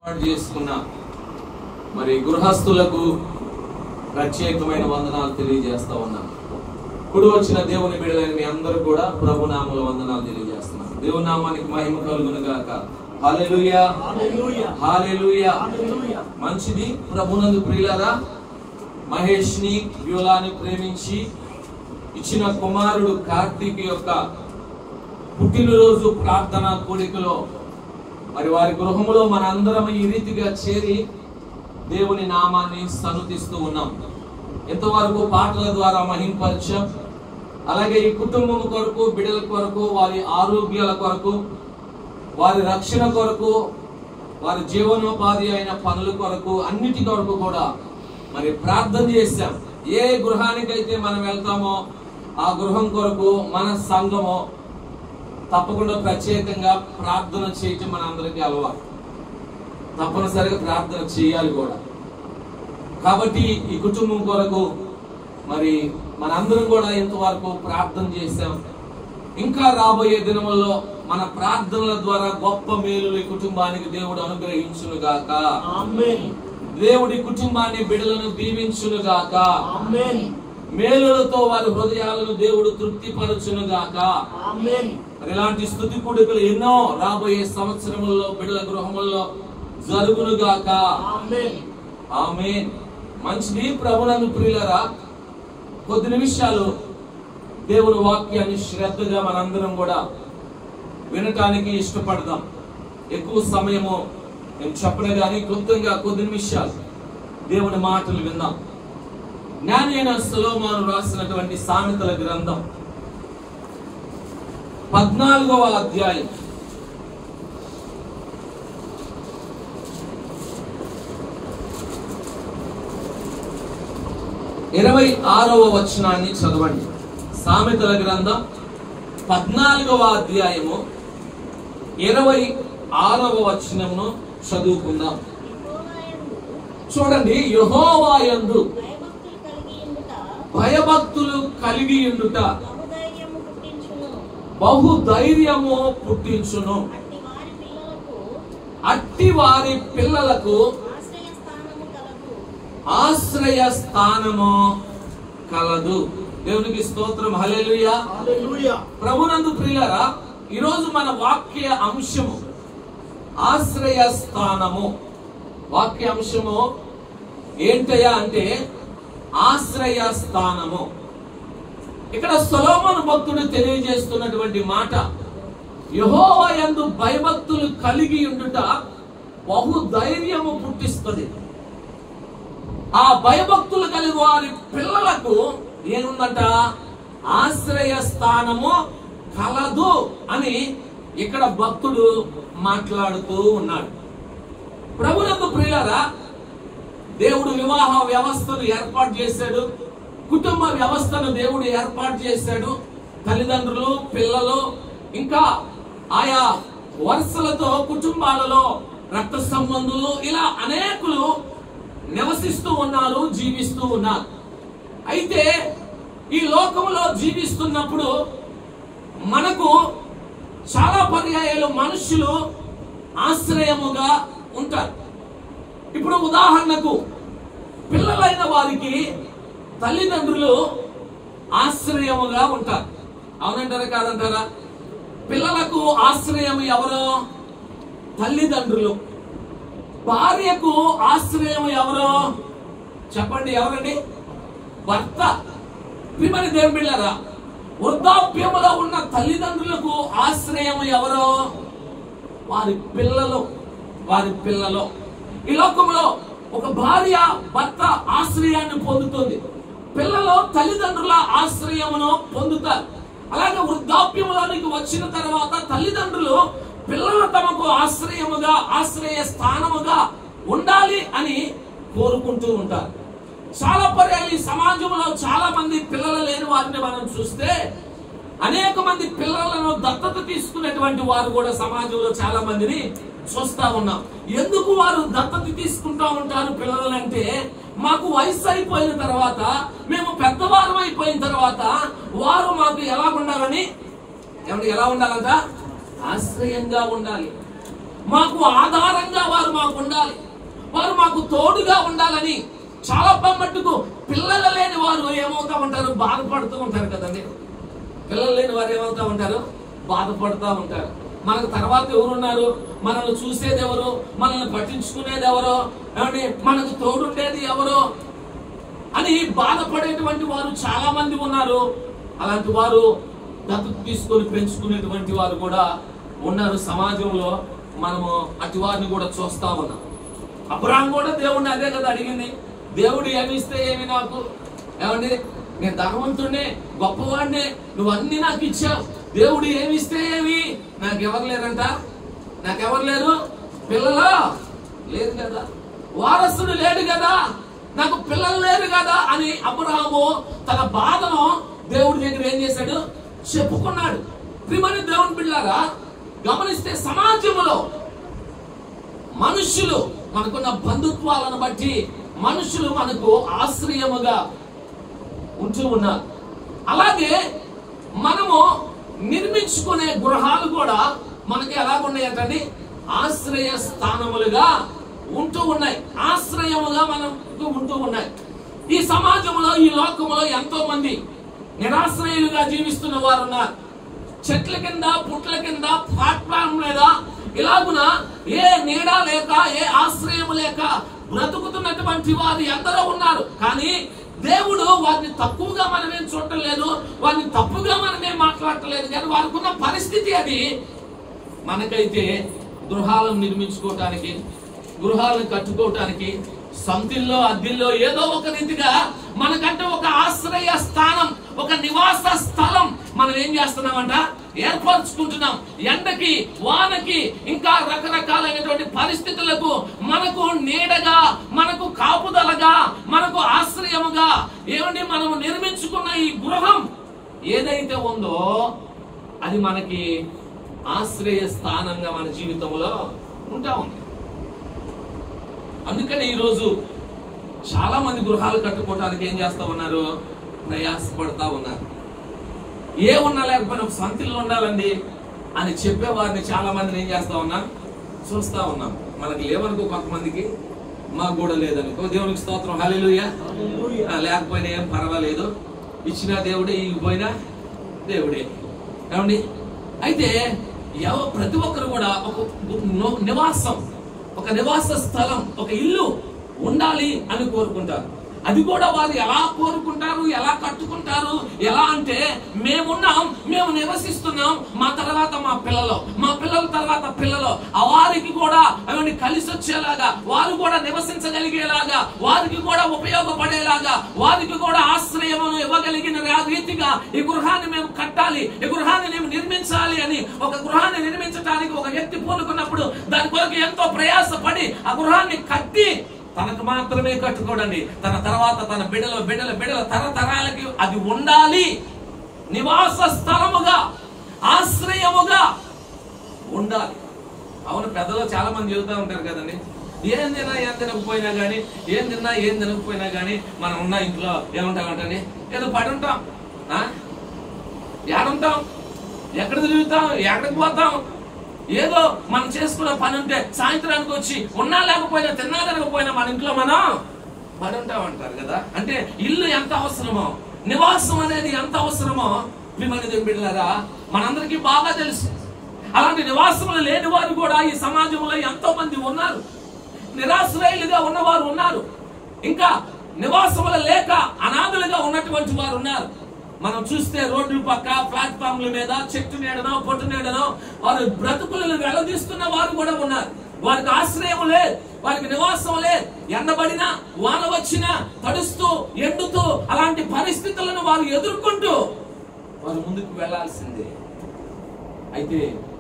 ఏర్పాటు చేసుకున్న మరి గృహస్థులకు ప్రత్యేకమైన వందనాలు తెలియజేస్తా ఉన్నాను కుడి వచ్చిన దేవుని బిడ్డలైన మీ అందరూ కూడా ప్రభు నామల వందనాలు తెలియజేస్తున్నాను దేవుని నామానికి మహిమ కలుగును గాక హల్లెలూయా హల్లెలూయా మంచిది ప్రభునందు ప్రియులారా మహేష్ ని వ్యూలాని ప్రేమించి ఇచ్చిన కుమారుడు కార్తీక్ యొక్క పుట్టినరోజు ప్రార్థన కూడికలో మరి వారి గృహములో మన అందరం ఈ రీతిగా చేరి దేవుని నామాన్ని సనుతిస్తూ ఉన్నాం ఎంతవరకు పాటల ద్వారా మహింపరిచాం అలాగే ఈ కుటుంబం కొరకు బిడ్డల కొరకు వారి ఆరోగ్యాల కొరకు వారి రక్షణ కొరకు వారి జీవనోపాధి అయిన పనుల కొరకు అన్నిటి కొరకు కూడా మరి ప్రార్థన చేశాం ఏ గృహానికైతే మనం వెళ్తామో ఆ గృహం కొరకు మన సంఘము తప్పకుండా ప్రత్యేకంగా ప్రార్థన చేయటం మన అందరికీ అలవాటు తప్పనిసరిగా ప్రార్థన చేయాలి కూడా కాబట్టి ఈ కుటుంబం కొరకు మరి మనందరం కూడా ఇంతవరకు ప్రార్థన చేశాం ఇంకా రాబోయే దినముల్లో మన ప్రార్థనల ద్వారా గొప్ప మేలులు ఈ కుటుంబానికి దేవుడు అనుగ్రహించును గాక దేవుడి కుటుంబాన్ని బిడలను దీవించును గాక మేలులతో వారి హృదయాలను దేవుడు తృప్తిపరచును గాక మరి ఇలాంటి స్థుతి కూడికలు ఎన్నో రాబోయే సంవత్సరముల్లో బిడల గృహముల్లో జరుగును గాక ఆమె మంచిది ప్రభునందు ప్రియులరా కొద్ది నిమిషాలు దేవుని వాక్యాన్ని శ్రద్ధగా మనందరం కూడా వినటానికి ఇష్టపడదాం ఎక్కువ సమయము నేను చెప్పను కానీ క్లుప్తంగా కొద్ది నిమిషాలు దేవుని మాటలు విందాం జ్ఞానైన సులోమాను రాసినటువంటి సామెతల గ్రంథం పద్నాలుగవ అధ్యాయం ఇరవై ఆరవ వచనాన్ని చదవండి సామెతల గ్రంథం పద్నాలుగవ అధ్యాయము ఇరవై ఆరవ వచనమును చదువుకుందాం చూడండి యహోవాయందు భయభక్తులు కలిగి ఉండుట భయభక్తులు కలిగి ఉండుట బహుధైర్యము పుట్టించును బహుధైర్యము పుట్టించును అట్టి వారి పిల్లలకు అట్టి వారి పిల్లలకు ఆశ్రయ స్థానము ఆశ్రయ స్థానము కలదు కలదు దేవునికి స్తోత్రం హల్లెలూయా ప్రభునందు ప్రియులరా ఈరోజు మన వాక్య అంశము ఆశ్రయ స్థానము వాక్య అంశము ఏంటయ్యా అంటే ఆశ్రయ స్థానము ఇక్కడ సొలోమన్ భక్తుడు తెలియజేస్తున్నటువంటి మాట యహోవా యందు భయభక్తులు కలిగి ఉండుట బహు ధైర్యము పుట్టిస్తుంది ఆ భయభక్తులు కలిగి వారి పిల్లలకు ఏముందంట ఆశ్రయ స్థానము కలదు అని ఇక్కడ భక్తుడు మాట్లాడుతూ ఉన్నాడు ప్రభునందు ప్రియులారా దేవుడు వివాహ వ్యవస్థను ఏర్పాటు చేశాడు కుటుంబ వ్యవస్థను దేవుడు ఏర్పాటు చేశాడు తల్లిదండ్రులు పిల్లలు ఇంకా ఆయా వరుసలతో కుటుంబాలలో రక్త సంబంధులు ఇలా అనేకులు నివసిస్తూ ఉన్నారు జీవిస్తూ ఉన్నారు అయితే ఈ లోకంలో జీవిస్తున్నప్పుడు మనకు చాలా పర్యాయాలు మనుషులు ఆశ్రయముగా ఉంటారు ఇప్పుడు ఉదాహరణకు పిల్లలైన వారికి తల్లిదండ్రులు ఆశ్రయముగా ఉంటారు అవునంటారా కాదంటారా పిల్లలకు ఆశ్రయం ఎవరు తల్లిదండ్రులు భార్యకు ఆశ్రయం ఎవరు చెప్పండి ఎవరండి భర్త ప్రియమైన దేవుని బిళ్ళారా వృద్ధాప్యములో ఉన్న తల్లిదండ్రులకు ఆశ్రయం ఎవరు వారి పిల్లలు వారి పిల్లలు ఈ లోకంలో ఒక భార్య భర్త ఆశ్రయాన్ని పొందుతుంది పిల్లలు తల్లిదండ్రుల ఆశ్రయమును పొందుతారు అలాగే వృద్ధాప్యములోనికి వచ్చిన తర్వాత తల్లిదండ్రులు పిల్లలు తమకు ఆశ్రయముగా ఆశ్రయ స్థానముగా ఉండాలి అని కోరుకుంటూ ఉంటారు చాలా పర్యాలు ఈ సమాజంలో చాలా మంది పిల్లలు లేని వారిని మనం చూస్తే అనేక మంది పిల్లలను దత్తత తీసుకునేటువంటి వారు కూడా సమాజంలో చాలా మందిని చూస్తా ఉన్నాం ఎందుకు వారు దత్తత తీసుకుంటా ఉంటారు పిల్లలంటే మాకు వయసు అయిపోయిన తర్వాత మేము పెద్దవారం అయిపోయిన తర్వాత వారు మాకు ఎలా ఉండాలని ఏమంటే ఎలా ఉండాలంట ఆశ్రయంగా ఉండాలి మాకు ఆధారంగా వారు మాకు ఉండాలి తోడుగా ఉండాలని చాలా మట్టుకు పిల్లలు లేని వారు ఏమవుతా ఉంటారు బాధపడుతూ ఉంటారు కదండి పిల్లలు లేని వారు ఏమవుతా ఉంటారు బాధపడుతూ ఉంటారు మనకు తర్వాత ఎవరున్నారు మనల్ని చూసేది ఎవరు మనల్ని పట్టించుకునేది ఎవరో ఏమండి మనకు తోడుండేది ఎవరో అని బాధపడేటువంటి వారు చాలా మంది ఉన్నారు అలాంటి వారు దత్తు తీసుకొని పెంచుకునేటువంటి వారు కూడా ఉన్నారు సమాజంలో మనము అటు వారిని కూడా చూస్తా ఉన్నాం అబ్రాహం కూడా దేవుడిని అదే కదా అడిగింది దేవుడు ఏమి ఇస్తే ఏమి నాకు ఏమండి నేను ధనవంతుడినే గొప్పవాడినే నువ్వు అన్ని నాకు ఇచ్చావు దేవుడు ఏమి ఇస్తే ఏమి నాకెవరు లేరంట నాకెవరు లేరు పిల్లలు లేదు కదా వారసుడు లేడు కదా నాకు పిల్లలు లేరు కదా అని అబ్రహాము తన బాధను దేవుడి దగ్గర ఏం చేశాడు చెప్పుకున్నాడు ప్రిమని దేవుని బిళ్ళారా గమనిస్తే సమాజంలో మనుషులు మనకున్న బంధుత్వాలను బట్టి మనుషులు మనకు ఆశ్రయముగా ఉంటూ ఉన్నారు అలాగే మనము నిర్మించుకునే గృహాలు కూడా మనకి ఎలాగున్నాయంటండి ఆశ్రయ స్థానములుగా ఉంటూ ఉన్నాయి ఆశ్రయముగా మనకు ఉంటూ ఉన్నాయి ఈ సమాజంలో ఈ లోకంలో ఎంతో మంది నిరాశ్రయులుగా జీవిస్తున్న వారు ఉన్నారు చెట్ల కింద పుట్ల కింద ప్లాట్ఫామ్ మీద ఇలాగున ఏ నీడ లేక ఏ ఆశ్రయం లేక బ్రతుకుతున్నటువంటి వారు ఎందరో ఉన్నారు కానీ దేవుడు వారిని తక్కువగా మనమేం చూడటం లేదు వారిని తప్పుగా మనమేం మాట్లాడటలేదు కానీ వారికి ఉన్న పరిస్థితి అది మనకైతే గృహాలను నిర్మించుకోవటానికి గృహాలను కట్టుకోవటానికి సొంతిల్లో అద్దిల్లో ఏదో ఒక రీతిగా మనకంటే ఒక ఆశ్రయ స్థానం ఒక నివాస స్థలం మనం ఏం చేస్తున్నామంట ఏర్పరచుకుంటున్నాం ఎండకి వానకి ఇంకా రకరకాలైనటువంటి పరిస్థితులకు మనకు నీడగా మనకు కాపుదలగా మనకు ఆశ్రయముగా ఏమండి మనం నిర్మించుకున్న ఈ గృహం ఏదైతే ఉందో అది మనకి ఆశ్రయ స్థానంగా మన జీవితంలో ఉంటా ఉంది అందుకని ఈరోజు చాలా మంది గృహాలు కట్టుకోవడానికి ఏం చేస్తా ఉన్నారు ప్రయాసపడతా ఉన్నారు ఏ ఉన్నా లేకపోయినా ఒక సొంత ఇల్లు ఉండాలండి అని చెప్పే వారిని చాలా మందిని ఏం చేస్తా ఉన్నాం చూస్తా ఉన్నాం మనకి లేవనుకో కొంతమందికి మాకు కూడా లేదనుకో దేవునికి స్తోత్రం హల్లెలూయా ఆ, లేకపోయినా ఏం పర్వాలేదు ఇచ్చిన దేవుడే ఇగిపోయినా దేవుడే ఏమండి అయితే ఎవ ప్రతి ఒక్కరు కూడా ఒక ను- నివాసం ఒక నివాస స్థలం ఒక ఇల్లు ఉండాలి అని కోరుకుంటారు అది కూడా వారు ఎలా కోరుకుంటారు ఎలా కట్టుకుంటారు ఎలా అంటే మేమున్నాం మేము నివసిస్తున్నాం మా తర్వాత మా పిల్లలు మా పిల్లల తర్వాత పిల్లలు ఆ వారికి కూడా అవన్నీ కలిసి వచ్చేలాగా వారు కూడా నివసించగలిగేలాగా వారికి కూడా ఉపయోగపడేలాగా వారికి కూడా ఆశ్రయమును ఇవ్వగలిగిన రా- రీతిగా ఈ గృహాన్ని మేము కట్టాలి ఈ గృహాన్ని మేము నిర్మించాలి అని ఒక గృహాన్ని నిర్మించడానికి ఒక వ్యక్తి పూనుకున్నప్పుడు దాని కొరకు ఎంతో ప్రయాసపడి ఆ గృహాన్ని కట్టి తనకు మాత్రమే కట్టుకోడండి తన తర్వాత తన బిడ్డల బిడ్డల బిడ్డల తరతరాలకి అది ఉండాలి నివాస స్థలముగా ఆశ్రయముగా ఉండాలి అవును పెద్దలు చాలా మంది చెబుతూ ఉంటారు కదండి ఏం తిన్నా ఏం తినకపోయినా కానీ ఏం తిన్నా ఏం తినకపోయినా కానీ మనం ఉన్న ఇంట్లో ఏముంటామంటండి ఏదో పడి ఉంటాం ఆ? ఏడుంటాం ఎక్కడ తిరుగుతాం ఎక్కడికి పోతాం ఏదో మనం చేసుకున్న పని ఉంటే సాయంత్రానికి వచ్చి ఉన్నా లేకపోయినా తిన్నా తినకపోయినా మన ఇంట్లో మనం పడి ఉంటాం అంటారు కదా అంటే ఇల్లు ఎంత అవసరమో నివాసం అనేది ఎంత అవసరమో మిమ్మల్ని బిడ్డలారా మనందరికీ బాగా తెలుసు అలాంటి నివాసములు లేని వారు కూడా ఈ సమాజంలో ఎంతో మంది ఉన్నారు నిరాశ్రయులుగా ఉన్నవారు ఉన్నారు ఇంకా నివాసములు లేక అనాథులుగా ఉన్నటువంటి వారు ఉన్నారు మనం చూస్తే రోడ్ల పక్క ప్లాట్ఫామ్ల మీద చెట్టు నీడనో పొట్టు నీడనో వారు బ్రతుకులను వెలదీస్తున్న వారు కూడా ఉన్నారు వారికి ఆశ్రయం లేదు వారికి నివాసం లేదు ఎండబడినా వాన వచ్చినా తడుస్తూ ఎండుతూ అలాంటి పరిస్థితులను వారు ఎదుర్కొంటూ వారు ముందుకు వెళ్లాల్సిందే అయితే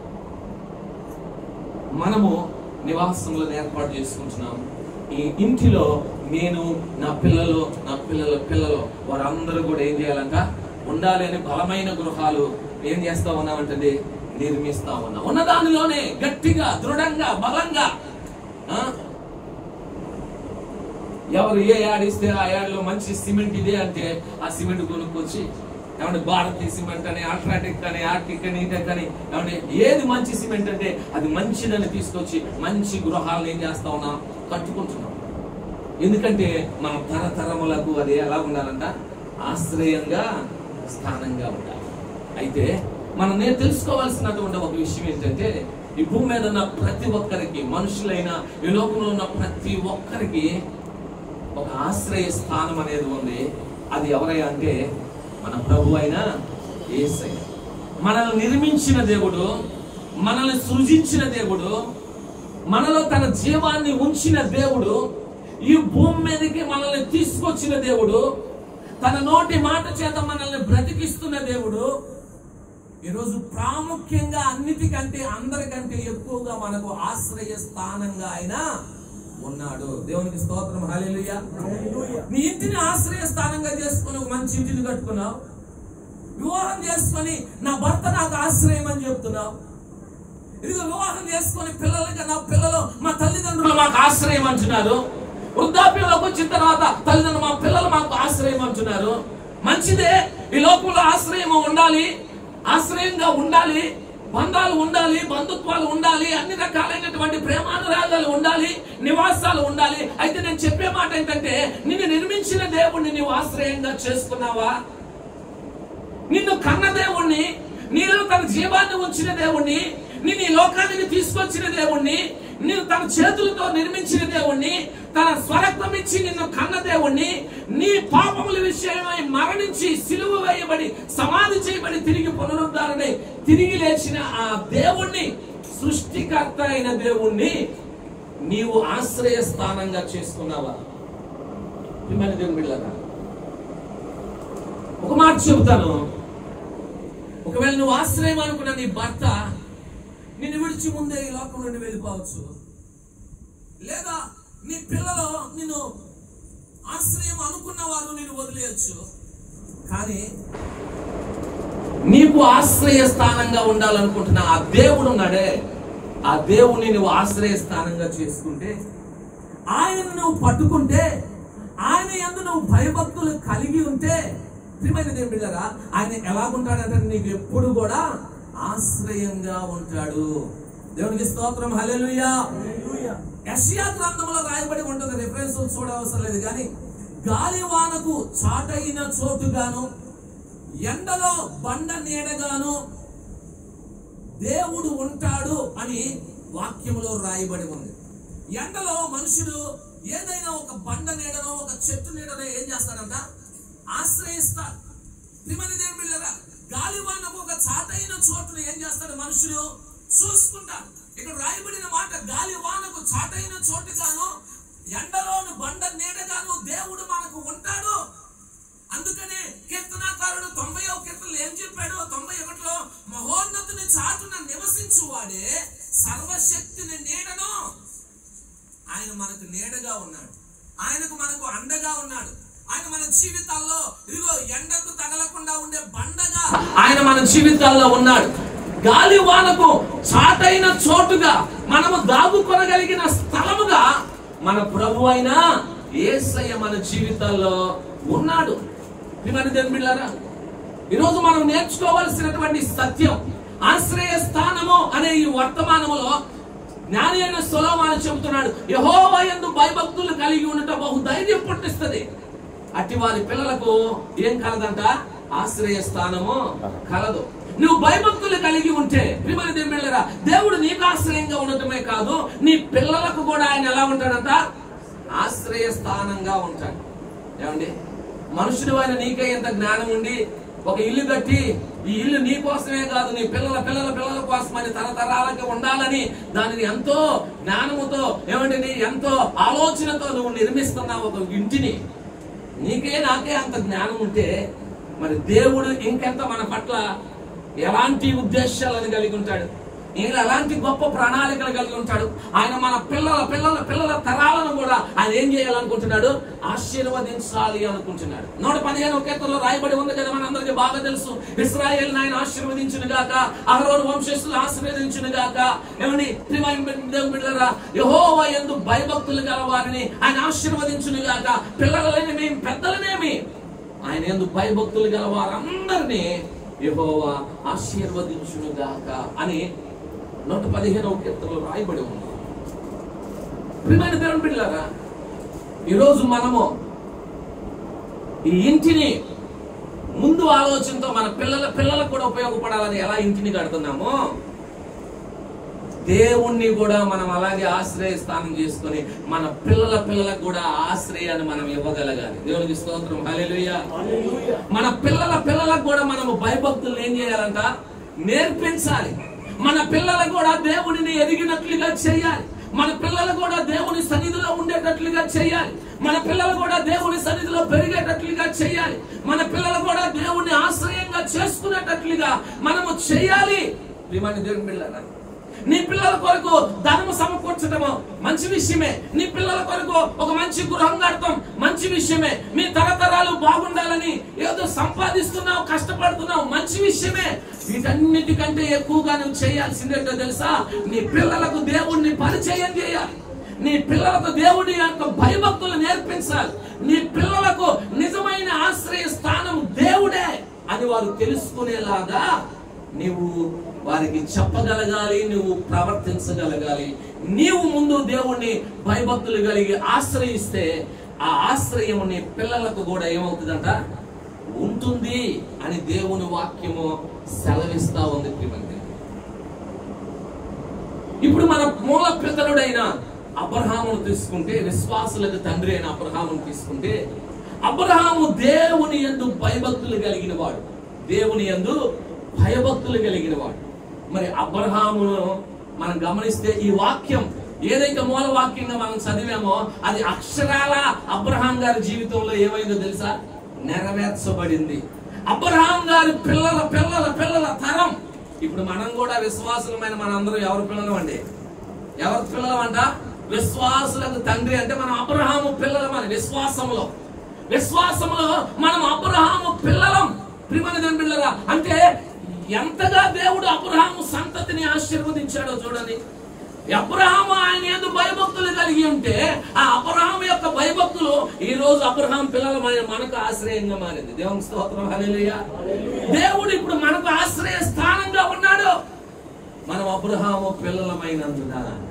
మనము నివాసములను ఏర్పాటు చేసుకుంటున్నాం ఈ ఇంటిలో నేను నా పిల్లలు నా పిల్లల పిల్లలు వారందరూ కూడా ఏం చేయాలంట ఉండాలి అని బలమైన గృహాలు ఏం చేస్తా ఉన్నామంటే నిర్మిస్తా ఉన్నాం ఉన్న దానిలోనే గట్టిగా దృఢంగా బలంగా ఆ? ఎవరు ఏ యాడిస్తే ఆ యాడ్లో మంచి సిమెంట్ ఇదే అంటే ఆ సిమెంట్ కొనుక్కొచ్చి ఏమంటే భారతీయ సిమెంట్ అని అల్ట్రాటెక్ అని ఆర్టిక్ అని ఇంటెక్ అని ఏమంటే ఏది మంచి సిమెంట్ అంటే అది మంచిదని తీసుకొచ్చి మంచి గృహాలను ఏం చేస్తా ఉన్నాం కట్టుకుంటున్నాం ఎందుకంటే మన తరతరములకు అది ఎలా ఉండాలంట ఆశ్రయంగా స్థానంగా ఉండాలి అయితే మనం నేను తెలుసుకోవాల్సినటువంటి ఒక విషయం ఏంటంటే ఈ భూమి మీద ఉన్న ప్రతి ఒక్కరికి మనుషులైన ఈ లోకంలో ఉన్న ప్రతి ఒక్కరికి ఒక ఆశ్రయ స్థానం అనేది ఉంది అది ఎవరయ్యా అంటే మన ప్రభు అయిన యేసయ్య మనల్ని నిర్మించిన దేవుడు మనల్ని సృజించిన దేవుడు మనలో తన జీవాన్ని ఉంచిన దేవుడు ఈ భూమి మీదకి మనల్ని తీసుకొచ్చిన దేవుడు తన నోటి మాట చేత మనల్ని బ్రతికిస్తున్న దేవుడు ఈరోజు ప్రాముఖ్యంగా అన్నిటికంటే అందరికంటే ఎక్కువగా మనకు ఆశ్రయ స్థానంగా ఆయన ఉన్నాడు దేవునికి స్తోత్రం హల్లెలూయా నీ ఇంటిని ఆశ్రయ స్థానంగా చేసుకుని ఒక మంచి ఇంటిని కట్టుకున్నావు వివాహం చేసుకొని నా భర్త నాకు ఆశ్రయం అని చెప్తున్నావు ఇదిగో వివాహం చేసుకొని పిల్లలకి నా పిల్లలు మా తల్లిదండ్రులు మాకు ఆశ్రయం అంటున్నారు వృద్ధాప్యంలోకి వచ్చిన తర్వాత తల్లిదండ్రులు మా పిల్లలు మాకు ఆశ్రయం అంటున్నారు మంచిదే ఈ లోకంలో ఆశ్రయం ఉండాలి ఆశ్రయంగా ఉండాలి బంధాలు ఉండాలి బంధుత్వాలు ఉండాలి అన్ని రకాలైనటువంటి ప్రేమానురాగాలు ఉండాలి నివాసాలు ఉండాలి అయితే నేను చెప్పే మాట ఏంటంటే నిన్ను నిర్మించిన దేవుణ్ణి నీవు ఆశ్రయంగా చేసుకున్నావా నిన్ను కన్న దేవుణ్ణి నీలో తన జీవాన్ని ఉంచిన దేవుణ్ణి నిన్ను ఈ లోకానికి తీసుకొచ్చిన దేవుణ్ణి నిన్ను తన చేతులతో నిర్మించిన దేవుణ్ణి తన స్వరక్తం ఇచ్చి నిన్ను కన్న దేవుణ్ణి నీ పాపముల విషయమై మరణించి సిలువ వేయబడి సమాధి చేయబడి తిరిగి పునరుద్ధారణై తిరిగి లేచిన ఆ దేవుణ్ణి సృష్టికర్త అయిన దేవుణ్ణి నీవు ఆశ్రయ స్థానంగా చేసుకున్నావా మిమ్మల్ని దేవుని బిడ్డలారా ఒక మాట చెబుతాను ఒకవేళ నువ్వు ఆశ్రయం అనుకున్న నీ భర్త నిన్ను విడిచి ముందే ఈ లోకం నుండి వెళ్ళిపోవచ్చు లేదా నీ పిల్లలు నిన్ను ఆశ్రయం అనుకున్న వారు నిన్ను వదిలేయచ్చు కానీ నీకు ఆశ్రయ స్థానంగా ఉండాలనుకుంటున్న ఆ దేవుడు ఉన్నాడే ఆ దేవుడిని నువ్వు ఆశ్రయ స్థానంగా చేసుకుంటే ఆయన నువ్వు పట్టుకుంటే ఆయన ఎందు నువ్వు భయభక్తులు కలిగి ఉంటే ప్రియమైన దేవుని బిడ్డలారా ఆయన ఎలాగుంటాడంటే నీకు ఎప్పుడు కూడా ఆశ్రయంగా ఉంటాడు దేవునికి స్తోత్రం హల్లెలూయా యెషయా గ్రంథంలో రాయబడి ఉంటుంది రిఫరెన్స్ చూడవసరం లేదు కానీ గాలివానకు చాటైన చోటుగాను ఎండలో బండ నీడగాను దేవుడు ఉంటాడు అని వాక్యములో రాయబడి ఉంది ఎండలో మనుషుడు ఏదైనా ఒక బండ నీడనో ఒక చెట్టు నీడనో ఏం చేస్తాడంట ఆశ్రయిస్తాడు త్రిమని దేవుని బిళ్ళరా గాలివానకు ఒక చాటైన చోటును ఏం చేస్తాడు మనుషులు చూసుకుంటారు ఇక్కడ రాయబడిన మాట గాలివానకు చాటైన చోటుగాను ఎండలోను బండ నీడగాను దేవుడు మనకు ఉంటాడు అందుకనే కీర్తనాకారుడు తొంభై కీర్తనలు ఏం చెప్పాడు తొంభై ఒకటిలో మహోన్నతుని చాటున నివసించువాడే సర్వశక్తిని నీడను ఆయన మనకు నీడగా ఉన్నాడు ఆయనకు మనకు అండగా ఉన్నాడు ఆయన మన జీవితాల్లో ఇదిగో ఎండకు తగలకుండా ఉండే బండగా ఆయన మన జీవితాల్లో ఉన్నాడు గాలి వానకు చాటైన చోటుగా మనము దాగుకొనగలిగిన స్థలముగా మన ప్రభు అయిన యేసయ్య మన జీవితాల్లో ఉన్నాడు ప్రియమైన దేవుని బిడ్డలారా ఈరోజు మనం నేర్చుకోవాల్సినటువంటి సత్యం ఆశ్రయ స్థానము అనే ఈ వర్తమానములో జ్ఞాని అయిన సులోమాను చెబుతున్నాడు యహోవా యందు భయభక్తులు కలిగి ఉండటం బహు ధైర్యం పుట్టిస్తుంది అట్టి వారి పిల్లలకు ఏం కలదంట ఆశ్రయ స్థానము కలదు నువ్వు భయభక్తులు కలిగి ఉంటే ప్రియమైన దేవుని బిడ్డలారా, దేవుడు నీకు ఆశ్రయంగా ఉండటమే కాదు నీ పిల్లలకు కూడా ఆయన ఎలా ఉంటాడంట ఆశ్రయ స్థానంగా ఉంటాడు ఏమండి మనుషుడు ఆయన నీకే ఎంత జ్ఞానం ఉండి ఒక ఇల్లు కట్టి ఈ ఇల్లు నీ కోసమే కాదు నీ పిల్లల పిల్లల పిల్లల కోసమని తరతరాలకి ఉండాలని దానిని ఎంతో జ్ఞానముతో ఏమంటే నీ ఎంతో ఆలోచనతో నువ్వు నిర్మిస్తున్నావు ఒక ఇంటిని నీకే నాకే అంత జ్ఞానం ఉంటే మరి దేవుడు ఇంకెంత మన పట్ల ఎలాంటి ఉద్దేశాలను కలిగి ఉంటాడు ఈయన ఎలాంటి గొప్ప ప్రణాళికలు కలిగి ఉంటాడు ఆయన మన పిల్లల పిల్లల పిల్లల తరాలను కూడా ఆయన ఏం చేయాలనుకుంటున్నాడు ఆశీర్వదించాలి అనుకుంటున్నాడు నూట పదిహేను కీర్తనలో రాయబడి ఉంది కదా మనందరికీ బాగా తెలుసు ఇస్రాయేల్ ఆయన ఆశీర్వదించును గాక అహరోను వంశస్థులు ఆశీర్వదించును గాక ఏమండి ప్రియమైన దేవుని బిడ్డలారా యెహోవా యందు భయభక్తులు గల వారిని ఆయన ఆశీర్వదించును గాక పిల్లలనేమి పెద్దలనేమి ఆయన ఎందు భయభక్తులు గల వారందరినీ యెహోవా ఆశీర్వదించును గాక అని నూట పదిహేనవ కీర్తనలో రాయబడి ఉంది ప్రియమైన దేవుని బిడ్డలారా ఈరోజు మనము ఈ ఇంటిని ముందు ఆలోచనతో మన పిల్లల పిల్లలకు కూడా ఉపయోగపడాలని ఎలా ఇంటిని కడుతున్నామో దేవుణ్ణి కూడా మనం అలాగే ఆశ్రయ స్థానం చేసుకొని మన పిల్లల పిల్లలకు కూడా ఆశ్రయాన్ని మనం ఇవ్వగలగాలి దేవునికి స్తోత్రం హల్లెలూయా మన పిల్లల పిల్లలకు కూడా మనము భయభక్తులు ఏం చేయాలంట నేర్పించాలి మన పిల్లలు కూడా దేవుడిని ఎదిగినట్లుగా చేయాలి మన పిల్లలు కూడా దేవుని సన్నిధిలో ఉండేటట్లుగా చేయాలి మన పిల్లలు కూడా దేవుని సన్నిధిలో పెరిగేటట్లుగా చేయాలి మన పిల్లలు కూడా దేవుని ఆశ్రయంగా చేసుకునేటట్లుగా మనము చేయాలి ప్రియమైన దేవుని పిల్లల నీ పిల్లల కొరకు ధనము సమకూర్చడము మంచి విషయమే నీ పిల్లల కొరకు ఒక మంచి గృహం కడతాం మంచి విషయమే మీ తరతరాలు బాగుండాలని ఏదో సంపాదిస్తున్నావు కష్టపడుతున్నావు మంచి విషయమే వీటన్నిటికంటే ఎక్కువగా నువ్వు చేయాల్సిందేంటో తెలుసా నీ పిల్లలకు దేవుణ్ణి పరిచయం చేయాలి నీ పిల్లలకు దేవుడి యొక్క భయభక్తులు నేర్పించాలి నీ పిల్లలకు నిజమైన ఆశ్రయ స్థానం దేవుడే అని వారు తెలుసుకునేలాగా నీవు వారికి చెప్పగలగాలి నువ్వు ప్రవర్తించగలగాలి నీవు ముందు దేవుణ్ణి భయభక్తులు కలిగి ఆశ్రయిస్తే ఆ ఆశ్రయం నీ పిల్లలకు కూడా ఏమవుతుందంట ఉంటుంది అని దేవుని వాక్యము సెలవిస్తా ఉంది ప్రియమంత్రి ఇప్పుడు మన మూల పితరుడైన అబ్రహామును తీసుకుంటే విశ్వాసులకు తండ్రి అయిన అబ్రహామును తీసుకుంటే అబ్రహాము దేవుని యందు భయభక్తులు కలిగిన వాడు దేవుని యందు భయభక్తులు కలిగిన వాడు మరి అబ్రహామును మనం గమనిస్తే ఈ వాక్యం ఏదైతే మూల వాక్యంగా మనం చదివామో అది అక్షరాల అబ్రహాం గారి జీవితంలో ఏమైందో తెలుసా నెరవేర్చబడింది అబ్రహాం గారి పిల్లల పిల్లల పిల్లల తరం ఇప్పుడు మనం కూడా విశ్వాసులమైన మనందరం ఎవరి పిల్లలం అండి ఎవరి పిల్లలం అంట విశ్వాసులకు తండ్రి అంటే మనం అబ్రహాము పిల్లలం అని విశ్వాసంలో విశ్వాసంలో మనం అబ్రహాము పిల్లలం ప్రియమైన దేవుని పిల్లరా అంటే ఎంతగా దేవుడు అబ్రహాము సంతతిని ఆశీర్వదించాడో చూడండి అబ్రహాము ఆయన ఎందు భయభక్తులు కలిగి ఉంటే ఆ అబ్రహాం యొక్క భయభక్తులు ఈ రోజు అబ్రహాం పిల్లల మన- మనకు ఆశ్రయంగా మారింది దేవుని స్తోత్రం హల్లెలూయా దేవుడు ఇప్పుడు మనకు ఆశ్రయ స్థానంగా ఉన్నాడు మనం అబ్రహాము పిల్లలమైనందున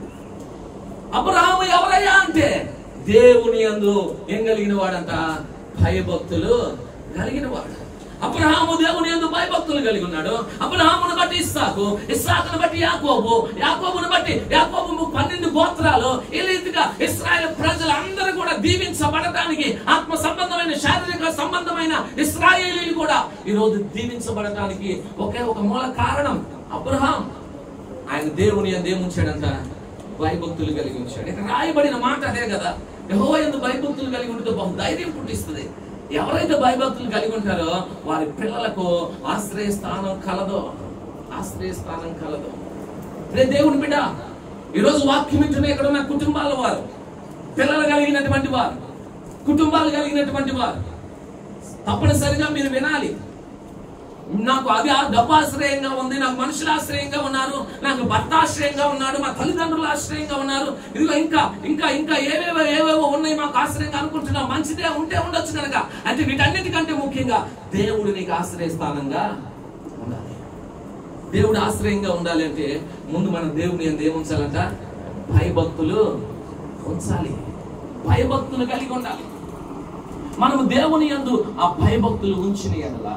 అబ్రహాము ఎవరయ్యా అంటే దేవుని అందు ఏం కలిగిన వాడంట భయభక్తులు కలిగిన వాడు అబ్రహాము దేవుని యందు భయభక్తులు కలిగి ఉన్నాడు అబ్రహామును బట్టి ఇస్సాకు ఇస్సాకును బట్టి యాకోబు యాకోబును బట్టి యాకోబు పన్నెండు గోత్రాలు ఈ రీతిగా ఇస్రాయేల్ ప్రజలందరూ కూడా దీవించబడటానికి ఆత్మ సంబంధమైన శారీరక సంబంధమైన ఇస్రాయేలీలు కూడా ఈ రోజు దీవించబడటానికి ఒకే ఒక మూల కారణం అబ్రహాం ఆయన దేవుని యందు ఏముంచాడంట భయభక్తులు కలిగి ఉంచాడు ఇక్కడ రాయబడిన మాట అదే కదా యహో ఎందు భయభక్తులు కలిగి ఉంటే బహు ధైర్యం పుట్టిస్తుంది ఎవరైతే భయభక్తులు కలిగి ఉంటారో వారి పిల్లలకు ఆశ్రయ స్థానం కలదో ఆశ్రయ స్థానం కలదు రే దేవుని బిడ్డ ఈరోజు వాక్యం వింటున్న ఇక్కడ ఉన్న కుటుంబాల వారు పిల్లలు కలిగినటువంటి వారు కుటుంబాలు కలిగినటువంటి వారు తప్పనిసరిగా మీరు వినాలి నాకు అది ఆ డబ్బు ఆశ్రయంగా ఉంది నాకు మనుషులు ఆశ్రయంగా ఉన్నారు నాకు భర్త ఆశ్రయంగా ఉన్నాడు మా తల్లిదండ్రులు ఆశ్రయంగా ఉన్నారు ఇదిగో ఇంకా ఇంకా ఇంకా ఏవేవో ఏవేవో ఉన్నాయి మాకు ఆశ్రయంగా అనుకుంటున్నాం మంచిదే ఉంటే ఉండొచ్చు కనుక అంటే వీటన్నిటికంటే ముఖ్యంగా దేవుడు నీకు ఆశ్రయ స్థానంగా ఉండాలి దేవుడు ఆశ్రయంగా ఉండాలి అంటే ముందు మన దేవుని ఎందు ఏముంచాలంట భయభక్తులు ఉంచాలి భయభక్తులు కలిగి ఉండాలి మనము దేవుని యందు ఆ భయభక్తులు ఉంచిన ఎడలా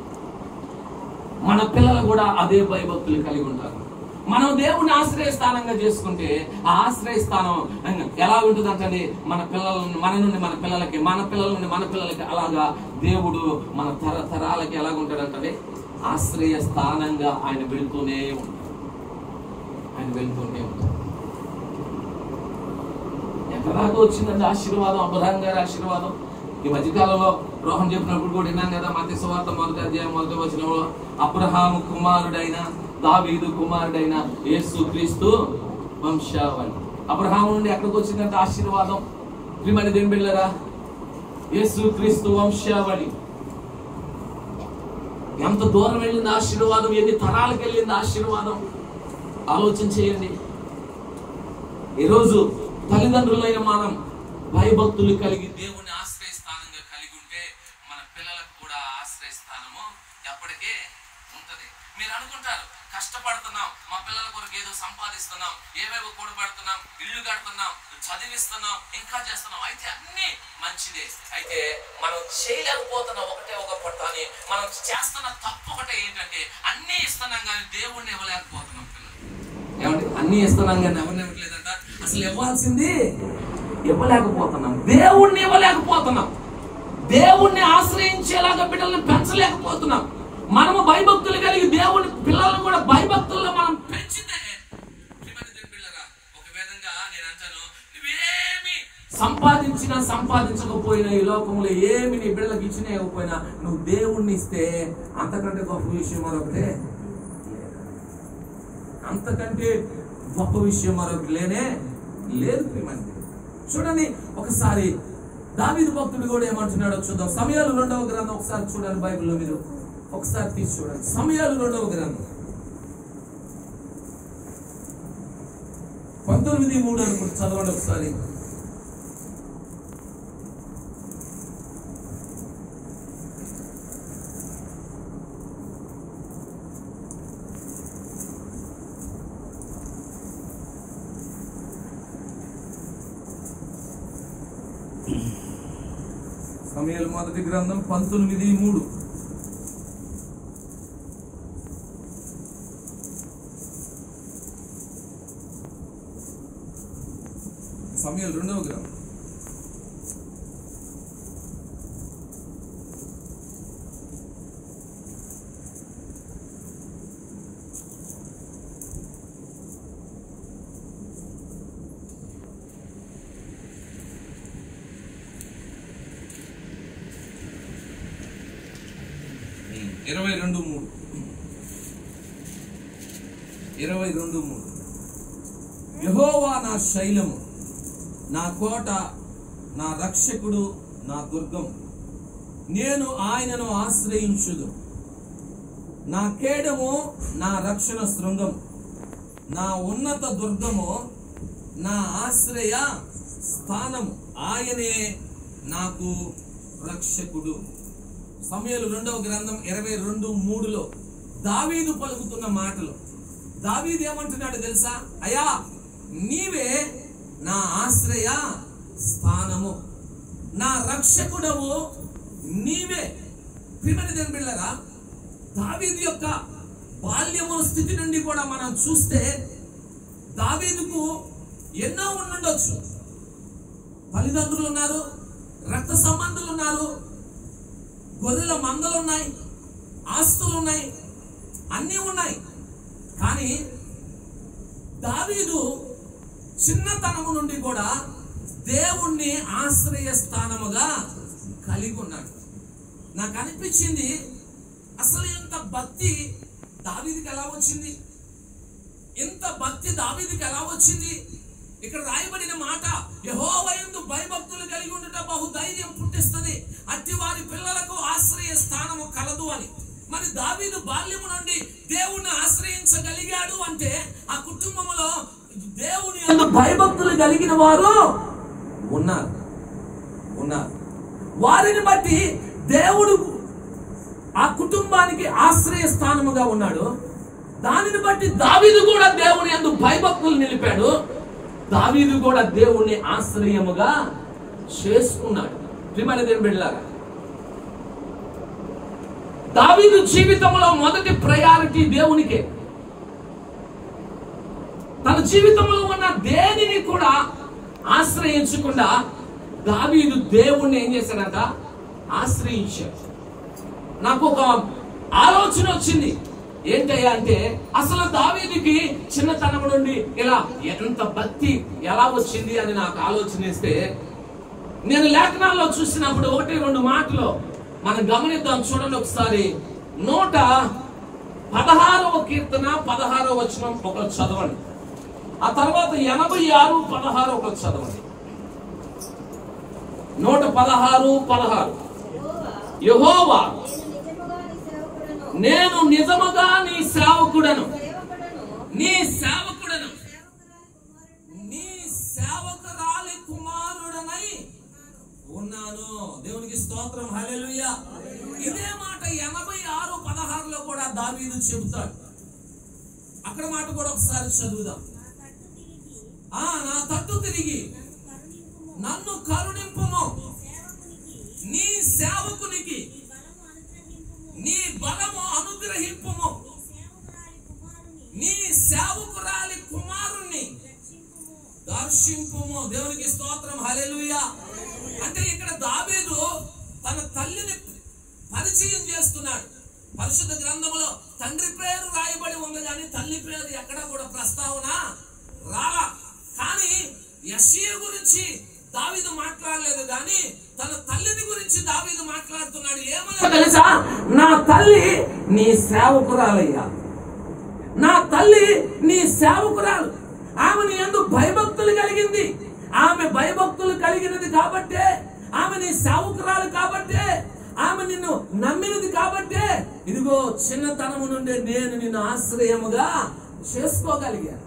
మన పిల్లలు కూడా అదే భయభక్తులు కలిగి ఉంటారు మనం దేవుని ఆశ్రయ స్థానంగా చేసుకుంటే ఆ ఆశ్రయ స్థానం ఎలా ఉంటుందంటే మన పిల్లల మన నుండి మన పిల్లలకి మన పిల్లల నుండి మన పిల్లలకి అలాగా దేవుడు మన తర తరాలకి ఎలాగ ఉంటాడంటే ఆశ్రయ స్థానంగా ఆయన వెళ్తూనే ఉంటాడు ఆయన వెళ్తూనే ఉంటాడు ఎక్కడ దాకా వచ్చిందంటే ఆశీర్వాదం అబ్రహాం గారి ఆశీర్వాదం ఈ మధ్యకాలంలో రోహన్ చెప్పినప్పుడు కూడా విన్నాం కదా మత సువార్త మొదటి అధ్యాయం మొదటి వచనంలో అబ్రహాము కుమారుడైన దావీదు కుమారుడైన యేసు క్రీస్తు వంశావళి అబ్రహాము నుండి ఎక్కడికి వచ్చిందంటే ఆశీర్వాదం ప్రియమైన దేని బిళ్ళరా యేసు క్రీస్తు వంశావళి ఎంత దూరం వెళ్ళింది ఆశీర్వాదం ఎన్ని తరాలకు వెళ్ళింది ఆశీర్వాదం ఆలోచన చేయండి ఈరోజు తల్లిదండ్రులైన మనం భయభక్తులు కలిగి దేవుని ఆశ్రయ స్థానంగా కలిగి ఉంటే మన పిల్లలకు కూడా ఆశ్రయ స్థానము ఎప్పటికే ఉంటది మీరు అనుకుంటారు కష్టపడుతున్నాం మా పిల్లల కొరకు ఏదో సంపాదిస్తున్నాం ఏవేవో కూడబడుతున్నాం ఇల్లు కడుతున్నాం చదివిస్తున్నాం ఇంకా చేస్తున్నాం అయితే అన్ని మంచిదే అయితే మనం చేయలేకపోతున్న ఒకటే ఒక పట్టాని మనం చేస్తున్న తప్పు ఒకటే ఏంటంటే అన్ని ఇస్తున్నాం కానీ దేవుణ్ణి ఇవ్వలేకపోతున్నాం పిల్లలు ఏమండి అన్ని ఇస్తున్నాం కానీ ఎవరిని ఇవ్వట్లేదంట అసలు ఇవ్వాల్సింది ఇవ్వలేకపోతున్నాం దేవుణ్ణి ఇవ్వలేకపోతున్నాం దేవుణ్ణి ఆశ్రయించేలాగా బిడ్డలను పెంచలేకపోతున్నాం మనము భయభక్తులు కలిగి దేవుని పిల్లలను కూడా భయభక్తుల్లో మనం పెంచితే ప్రియమైన దేవుని పిల్లరా, ఒక విధంగా నేను అంటాను నువ్వేమి సంపాదించినా సంపాదించకపోయినా ఈ లోకంలో ఏమి నీ బిడ్డలకు ఇచ్చినా ఇవ్వకపోయినా నువ్వు దేవుణ్ణి ఇస్తే అంతకంటే గొప్ప విషయం మరొకటే అంతకంటే గొప్ప విషయం మరొకటి లేనే లేదు ప్రియమైన దేవుని. చూడండి ఒకసారి దావీదు భక్తుడు కూడా ఏమంటున్నాడో చూద్దాం సమయాలు రెండవ గ్రంథం ఒకసారి చూడండి బైబిల్లో మీరు ఒకసారి తీసి చూడండి సమయాలు రెండవ గ్రంథం పంతొమ్మిది మూడు అనుకుంటు చదవండి ఒకసారి సమయాలు మొదటి గ్రంథం పంతొమ్మిది మూడు సమయాలు రెండవ గ్రంథం ఇరవై రెండు మూడు ఇరవై రెండు మూడు యహోవా నా శైలము నా కోట నా రక్షకుడు నా దుర్గం నేను ఆయనను ఆశ్రయించుదు నా కేడము నా రక్షణ శృంగం నా ఉన్నత దుర్గము నా ఆశ్రయ స్థానము ఆయనే నాకు రక్షకుడు సమయాలు రెండవ గ్రంథం ఇరవై రెండు మూడులో దావీదు పలుకుతున్న మాటలు దావీదు ఏమంటున్నాడు తెలుసా అయా నీవే నా ఆశ్రయ స్థానము నా రక్షకుడవు నీవే ప్రియమైన దేవుని బిళ్ళరా దావీదు యొక్క బాల్యము స్థితి నుండి కూడా మనం చూస్తే దావీదుకు ఎన్నో ఉండుండొచ్చు తల్లిదండ్రులు ఉన్నారు రక్త సంబంధులు ఉన్నారు గొర్రెల మందలు ఉన్నాయి ఆస్తులు ఉన్నాయి అన్నీ ఉన్నాయి కానీ దావీదు చిన్నతనము నుండి కూడా దేవుణ్ణి ఆశ్రయ స్థానముగా కలిగి ఉన్నాడు నాకు అనిపించింది అసలు ఇంత భక్తి దావీదికి ఎలా వచ్చింది ఇంత భక్తి దావీదికి ఎలా వచ్చింది ఇక్కడ రాయబడిన మాట యహోవయందు భయభక్తులు కలిగి ఉండట బహు ధైర్యం పుట్టిస్తుంది అట్టి వారి పిల్లలకు ఆశ్రయ స్థానము కలదు అని మరి దావీదు బాల్యము నుండి దేవుణ్ణి ఆశ్రయించగలిగాడు అంటే ఆ కుటుంబంలో దేవుని యందు భయభక్తులు కలిగిన వారు ఉన్నారు ఉన్నారు వారిని బట్టి దేవుడు ఆ కుటుంబానికి ఆశ్రయ స్థానముగా ఉన్నాడు దానిని బట్టి దావీదు కూడా దేవుని యందు భయభక్తులు నిలిపాడు దావీదు కూడా దేవుణ్ణి ఆశ్రయముగా చేసుకున్నాడు ప్రియమైన దేవుని బిడ్డలారా దావీదు జీవితంలో మొదటి ప్రయారిటీ దేవునికే తన జీవితంలో ఉన్న దేనిని కూడా ఆశ్రయించకుండా దావీదు దేవుణ్ణి ఏం చేశాడంట ఆశ్రయించాడు నాకు ఒక ఆలోచన వచ్చింది ఏంటయ్యా అంటే అసలు దావీదికి చిన్నతనం నుండి ఇలా ఎంత భక్తి ఎలా వచ్చింది అని నాకు ఆలోచన ఇస్తే నేను లేఖనాల్లో చూసినప్పుడు ఒకటి రెండు మాటలు మనం గమనిద్దాం చూడండి ఒకసారి నూట పదహారవ కీర్తన పదహారవ వచనం ఒకరు చదవండి ఆ తర్వాత ఎనభై ఆరు పదహారు ఒకరు చదవండి నూట పదహారు పదహారు యెహోవా, యహోవా నేను నిజముగా నీ సేవకుడను నేను నిజముగా నీ సేవకుడను సేవకుడను నీ సేవకుడను సేవకురాలి కుమారుడను నీ సేవకురాలి కుమారుడనై ఉన్నాను దేవునికి స్తోత్రం హల్లెలూయా ఇదే మాట ఎనభై ఆరు పదహారులో కూడా దావీదు చెబుతాడు అక్కడ మాట కూడా ఒకసారి చదువుదాం ఆ నా తట్టు తిరిగి నన్ను కరుణింపుము నీ సేవకునికి నీ బలము అనుగ్రహింపుము నీ సేవకురాలి కుమారుణ్ణి దర్శింపుము దేవునికి స్తోత్రం హల్లెలూయా అంటే ఇక్కడ దావీదు తన తల్లిని పరిచయం చేస్తున్నాడు పరిశుద్ధ గ్రంథంలో తండ్రి పేరు రాయబడి ఉంది కానీ తల్లి పేరు ఎక్కడ కూడా ప్రస్తావన రాలా కానీ యషియ గురించి దావీదు మాట్లాడలేదు కానీ తన తల్లిని గురించి దావీదు మాట్లాడుతున్నాడు ఏమన్నా తెలుసా నా తల్లి నీ సేవకురాలయ్యా నా తల్లి నీ సేవకురాలు ఆమె నీ ఎందు భయభక్తులు కలిగింది ఆమె భయభక్తులు కలిగినది కాబట్టే ఆమె నీ సేవకురాలు కాబట్టే ఆమె నిన్ను నమ్మినది కాబట్టే ఇదిగో చిన్నతనము నుండి నేను నిన్ను ఆశ్రయముగా చేసుకోగలిగాను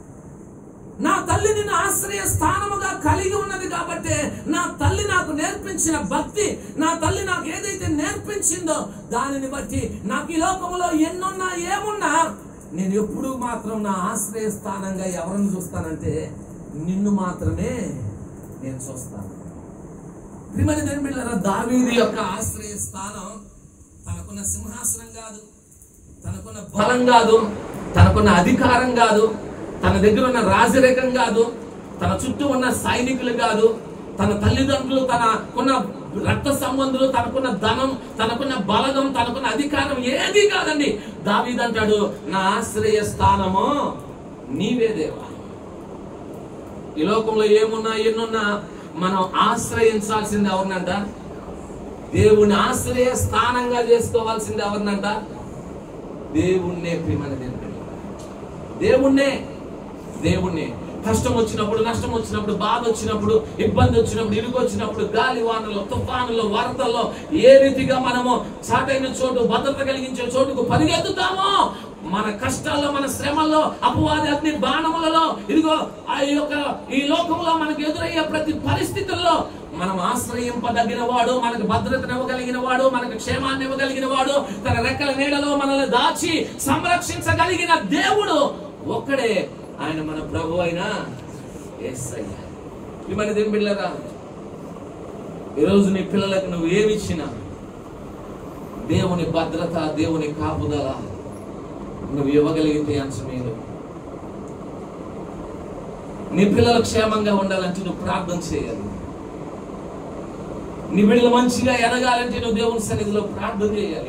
నా తల్లి నిన్ను ఆశ్రయ స్థానముగా కలిగి ఉన్నది కాబట్టి నా తల్లి నాకు నేర్పించిన భక్తి నా తల్లి నాకు ఏదైతే నేర్పించిందో దానిని బట్టి నాకు ఈ లోకంలో ఎన్నున్నా ఏమున్నా నేను ఎప్పుడు మాత్రం నా ఆశ్రయ స్థానంగా ఎవరిని చూస్తానంటే నిన్ను మాత్రమే నేను చూస్తాను ప్రిమని నిర్మిళ్ళ దావీది యొక్క ఆశ్రయ స్థానం తనకున్న సింహాసనం కాదు తనకున్న బలం కాదు తనకున్న అధికారం కాదు తన దగ్గర ఉన్న రాజరికం కాదు తన చుట్టూ ఉన్న సైనికులు కాదు తన తల్లిదండ్రులు తనకున్న రక్త సంబంధులు తనకున్న ధనం తనకున్న బలగం తనకున్న అధికారం ఏది కాదండి దావీదంటాడు నా ఆశ్రయ స్థానము నీవే దేవా ఈ లోకంలో ఏమున్నా ఎన్నున్నా మనం ఆశ్రయించాల్సింది ఎవరినంట దేవుని ఆశ్రయ స్థానంగా చేసుకోవాల్సింది ఎవరినంట దేవుణ్ణే ప్రియమైన దేవుడు దేవుణ్ణే దేవుణ్ణే కష్టం వచ్చినప్పుడు నష్టం వచ్చినప్పుడు బాధ వచ్చినప్పుడు ఇబ్బంది వచ్చినప్పుడు ఇరుగు వచ్చినప్పుడు గాలి వానలో తుఫానులో వరదల్లో ఏ రీతిగా మనము చాటైన చోటు భద్రత కలిగించే చోటుకు పరిగెత్తుతామో మన కష్టాల్లో మన శ్రమల్లో అపవాది అగ్ని బాణములలో ఇదిగో ఆ యొక్క ఈ లోకంలో మనకు ఎదురయ్యే ప్రతి పరిస్థితుల్లో మనం ఆశ్రయింపదగిన వాడు మనకు భద్రతను ఇవ్వగలిగిన వాడు మనకు క్షేమాన్ని ఇవ్వగలిగిన వాడు తన రెక్కల నీడలో మనల్ని దాచి సంరక్షించగలిగిన దేవుడు ఒక్కడే ఆయన మన ప్రభు అయిన యేసయ్య ఈ మన దేవుని బిడ్డలారా ఈరోజు నీ పిల్లలకు నువ్వు ఏమిచ్చినా దేవుని భద్రత దేవుని కాపుదల నువ్వు ఇవ్వగలిగితే అంశమేలు నీ పిల్లలు క్షేమంగా ఉండాలంటే నువ్వు ప్రార్థన చేయాలి నీ బిడ్డలు మంచిగా ఎదగాలంటే నువ్వు దేవుని సన్నిధిలో ప్రార్థన చేయాలి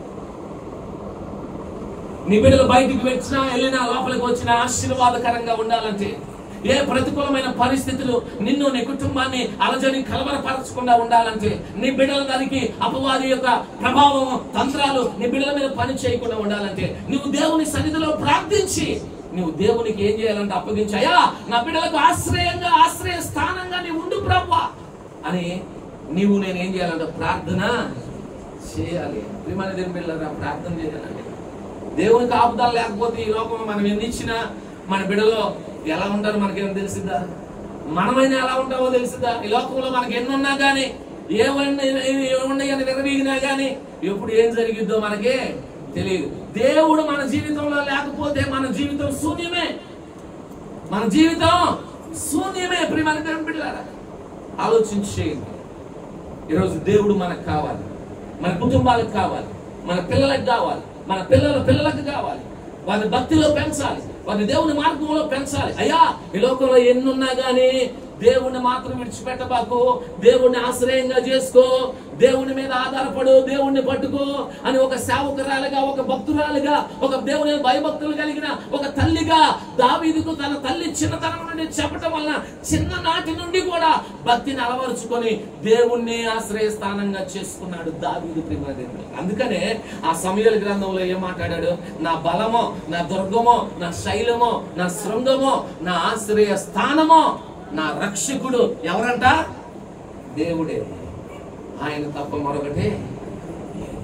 నీ బిడ్డలు బయటికి వచ్చినా వెళ్ళినా లోపలికి వచ్చినా ఆశీర్వాదకరంగా ఉండాలంటే ఏ ప్రతికూలమైన పరిస్థితులు నిన్ను నీ కుటుంబాన్ని అలజడి కలవరపరచకుండా ఉండాలంటే నీ బిడ్డల దానికి అపవాది యొక్క ప్రభావం తంత్రాలు నీ బిడ్డల మీద పని చేయకుండా ఉండాలంటే నువ్వు దేవుని సన్నిధిలో ప్రార్థించి నువ్వు దేవునికి ఏం చేయాలంటే అప్పగించి అయ్యా నా బిడ్డలకు ఆశ్రయంగా ఆశ్రయ స్థానంగా నీ ఉండు ప్రభా అని నీవు నేను ఏం చేయాలంటే ప్రార్థన చేయాలి ప్రియమైన దేవుని బిడ్డలారా ప్రార్థన చేయాలండి దేవుని కాపుదల లేకపోతే ఈ లోకం మనం ఎన్ని ఇచ్చినా మన బిడ్డలో ఎలా ఉంటారో మనకేం తెలిసిందా మనమైనా ఎలా ఉంటామో తెలిసిందా ఈ లోకంలో మనకి ఎన్ని ఉన్నా కానీ ఏమన్నా ఏమున్నాయని విరవీగినా కానీ ఎప్పుడు ఏం జరిగిద్దో మనకి తెలియదు దేవుడు మన జీవితంలో లేకపోతే మన జీవితం శూన్యమే మన జీవితం శూన్యమే ప్రియమైన దేవుని బిడ్డలారా ఆలోచించి చేయండి ఈరోజు దేవుడు మనకు కావాలి మన కుటుంబాలకు కావాలి మన పిల్లలకు కావాలి మన పిల్లల పిల్లలకు కావాలి వారి భక్తిలో పెంచాలి వారి దేవుని మార్గంలో పెంచాలి అయ్యా ఈ లోకంలో ఎన్నున్నా గానీ దేవుణ్ణి మాత్రం విడిచిపెట్టబాకు దేవుణ్ణి ఆశ్రయంగా చేసుకో దేవుని మీద ఆధారపడు దేవుణ్ణి పట్టుకో అని ఒక సేవకురాలుగా ఒక భక్తురాలుగా ఒక దేవుని భయభక్తులు కలిగిన ఒక తల్లిగా దావీదుకు తన తల్లి చిన్నతనం నుండి చెప్పటం వలన చిన్ననాటి నుండి కూడా భక్తిని అలవరుచుకొని దేవుణ్ణి ఆశ్రయ స్థానంగా చేసుకున్నాడు దావీదు ప్రేమదేవుడు అందుకనే ఆ సమయాల గ్రంథంలో ఏం మాట్లాడాడు నా బలమో నా దుర్గమో నా శైలమో నా శృంగమో నా ఆశ్రయ స్థానమో నా రక్షకుడు ఎవరంట దేవుడే ఆయన తప్ప మరొకటే లేదు.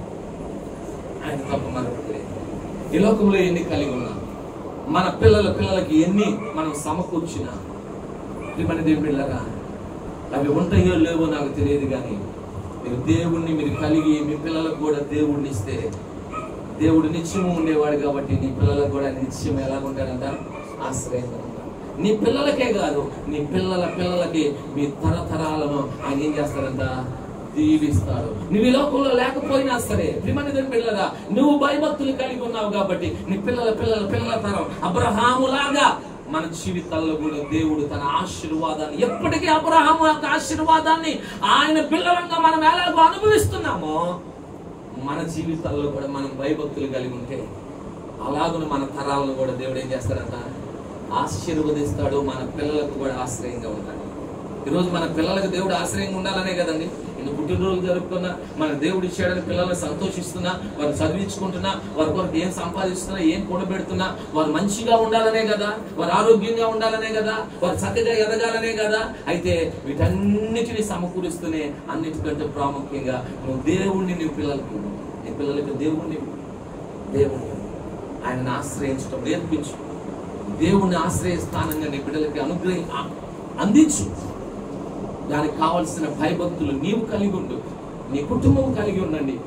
ఆయన తప్ప మరొకటి లేదు. ఈ లోకంలో ఎన్ని కలిగి ఉన్నాం మన పిల్లల పిల్లలకి ఎన్ని మనం సమకూర్చినా మన దేవుడిలాగా అవి ఉంటాయో లేవో నాకు తెలియదు కానీ మీరు దేవుణ్ణి మీరు కలిగి మీ పిల్లలకు కూడా దేవుణ్ణి ఇస్తే దేవుడు నిత్యము ఉండేవాడు కాబట్టి నీ పిల్లలకు కూడా నిత్యం ఎలా ఉంటాడంట ఆశ్రయంగా ఉంటాడు నీ పిల్లలకే కాదు నీ పిల్లల పిల్లలకి మీ తరతరాలను ఆయన ఏం చేస్తాడంట దీవిస్తాడు నువ్వు ఈ లోకంలో లేకపోయినా సరే ప్రిమనిదని పిల్లగా నువ్వు భయభక్తులు కలిగి ఉన్నావు కాబట్టి నీ పిల్లల పిల్లల పిల్లల తరం అబ్రహాములాగా మన జీవితాల్లో కూడా దేవుడు తన ఆశీర్వాదాన్ని ఎప్పటికీ అబ్రహాము యొక్క ఆశీర్వాదాన్ని ఆయన పిల్లలంగా మనం ఎలాగో అనుభవిస్తున్నామో మన జీవితాల్లో కూడా మనం భయభక్తులు కలిగి ఉంటే అలాగున మన తరాలను కూడా దేవుడు ఏం చేస్తాడంట ఆశీర్వదిస్తాడు మన పిల్లలకు కూడా ఆశ్రయంగా ఉంటాడు ఈరోజు మన పిల్లలకు దేవుడు ఆశ్రయంగా ఉండాలనే కదండి ఇన్ని పుట్టినరోజు జరుపుకున్నా మన దేవుడు ఇచ్చాడని పిల్లల్ని సంతోషిస్తున్నా వారు చదివించుకుంటున్నా వారి కొరకు ఏం సంపాదిస్తున్నా ఏం కూడబెడుతున్నా వారు మంచిగా ఉండాలనే కదా వారు ఆరోగ్యంగా ఉండాలనే కదా వారు చక్కగా ఎదగాలనే కదా అయితే వీటన్నిటిని సమకూరుస్తూనే అన్నిటికంటే ప్రాముఖ్యంగా నువ్వు దేవుణ్ణి నీ పిల్లలకు నీ పిల్లలకు దేవుణ్ణి దేవుణ్ణి ఆయనను ఆశ్రయించడం నేర్పించు దేవుణ్ణి ఆశ్రయ స్థానంగా నీ బిడ్డలకి అనుగ్రహి ఆ- అందించు దానికి కావలసిన భయభక్తులు నీవు కలిగి ఉండు నీ కుటుంబం కలిగి ఉండండి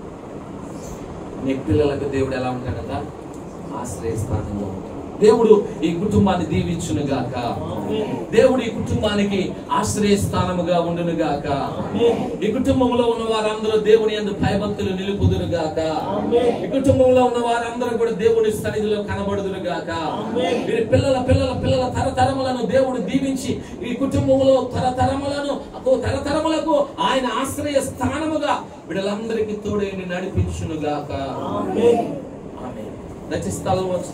నీ పిల్లలకు దేవుడు ఎలా ఉంటాడట ఆశ్రయ స్థానంలో ఉంటాడు దేవుడు ఈ కుటుంబాన్ని దీవించును గాక దేవుడు ఈ కుటుంబానికి ఆశ్రయ స్థానముగా ఉండును గాక ఈ కుటుంబంలో ఉన్న వారందరూ దేవుని యందు భయభక్తులు నిలుపుదురు గాక ఈ కుటుంబంలో ఉన్న వారందరూ కూడా దేవుని సన్నిధిలో కనబడుదురు గాక వీరి పిల్లల పిల్లల పిల్లల తరతరములను దేవుడు దీవించి ఈ కుటుంబంలో తరతరములను ఓ తరతరములకు ఆయన ఆశ్రయ స్థానముగా వీళ్ళందరికీ తోడైండి నడిపించును గాక ఆమె దయచేసి తల వంచు.